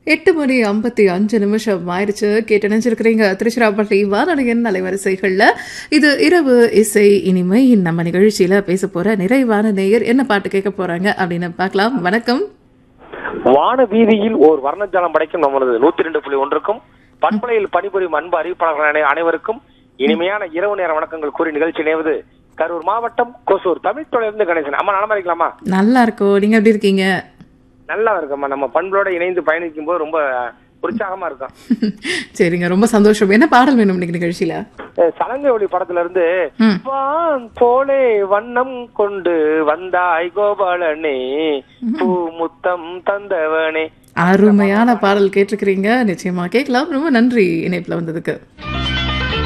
எட்டு மணி ஐம்பத்தி அஞ்சு நிமிஷம் ஆயிடுச்சு கேட்டு நினைச்சிருக்கிறீங்க திருச்சிராப்பள்ளி வானொலியின் அலைவரிசைகள்ல இது இரவு இசை இனிமை நம்ம நிகழ்ச்சியில பேச போற நிறைவான நேயர் என்ன பாட்டு கேட்க போறாங்க அப்படின்னு பார்க்கலாம் வணக்கம் வான வீதியில் ஓர் வர்ணஜாலம் படைக்கும் நமது நூத்தி ரெண்டு புள்ளி ஒன்றுக்கும் பண்பலையில் பணிபுரியும் அன்பு அறிவிப்பாளர்கள் அனை- அனைவருக்கும் இனிமையான இரவு நேர வணக்கங்கள் கூறி நிகழ்ச்சி இணைவது கரூர் மாவட்டம் கொசூர் தமிழ் தொழிலிருந்து கணேசன் அம்மா நலமா இருக்கலாமா நல்லா இருக்கோ நீங்க எப்படி இருக்கீங்க நல்லா இருக்கம்மா நம்ம பண்புகளோட இணைந்து பயணிக்கும் போது ரொம்ப உற்சாகமா இருக்கும் சரிங்க ரொம்ப சந்தோஷம் என்ன பாடல் வேணும் இன்னைக்கு நிகழ்ச்சியில அஹ் சலங்கை ஒளி படத்துல இருந்து ம். வான் போலே வண்ணம் கொண்டு வந்தாய் கோபாலனே பூ முத்தம் தந்தவனே அருமையான பாடல் கேட்டிருக்கிறீங்க நிச்சயமா கேட்கலாம் ரொம்ப நன்றி இணைப்புல வந்ததுக்கு